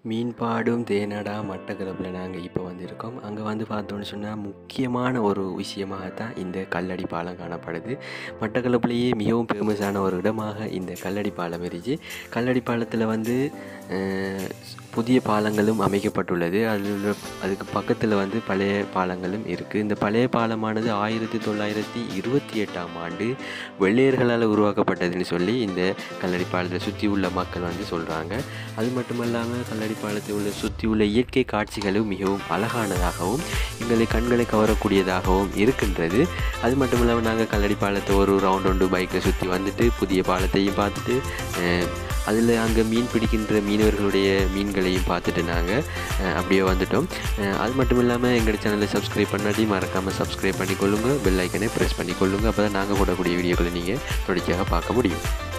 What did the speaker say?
மீன்பாடும் தேனடா மட்டக்களப்பில் நாங்கள் இப்போ வந்திருக்கோம் அங்கே வந்து பார்த்தோன்னு சொன்னால் முக்கியமான ஒரு விஷயமாகத்தான் இந்த கல்லடி பாலம் காணப்படுது மட்டக்களப்பிலேயே மிகவும் ஃபேமஸான ஒரு இடமாக இந்த கல்லடி பாலம் இருந்துச்சு கல்லடி பாலத்தில் வந்து அஹ், புதிய பாலங்களும் அமைக்கப்பட்டுள்ளது அதில் அதுக்கு பக்கத்தில் வந்து பழைய பாலங்களும் இருக்குது இந்த பழைய பாலமானது ஆயிரத்தி தொள்ளாயிரத்தி இருபத்தி எட்டாம் ஆண்டு வெள்ளையர்களால் உருவாக்கப்பட்டதுன்னு சொல்லி இந்த கல்லடி பாலத்தை சுற்றி உள்ள மக்கள் வந்து சொல்கிறாங்க அது மட்டுமல்லாமல் கல்லடி பாலத்தில் உள்ள சுற்றி உள்ள இயற்கை காட்சிகளும் மிகவும் அழகானதாகவும் எங்களை கண்களை கவரக்கூடியதாகவும் இருக்கின்றது அது மட்டும் இல்லாமல் நாங்கள் கல்லடி பாலத்தை ஒரு ரவுண்ட் ஒன்று பைக்கில் சுற்றி வந்துட்டு புதிய பாலத்தையும் பார்த்துட்டு அதில் அங்கே மீன் பிடிக்கின்ற மீனவர்களுடைய மீன்களையும் பார்த்துட்டு நாங்கள் அப்படியே வந்துட்டோம் அஹ் அது மட்டும் இல்லாமல் எங்கள் சேனலை சப்ஸ்கிரைப் பண்ணாட்டி மறக்காமல் சப்ஸ்கிரைப் பண்ணிக்கொள்ளுங்க பெல் ஐக்கனை ப்ரெஸ் பண்ணிக்கொள்ளுங்க அப்போ தான் நாங்கள் போடக்கூடிய வீடியோக்களை நீங்கள் தொடர்ச்சியாக பார்க்க முடியும்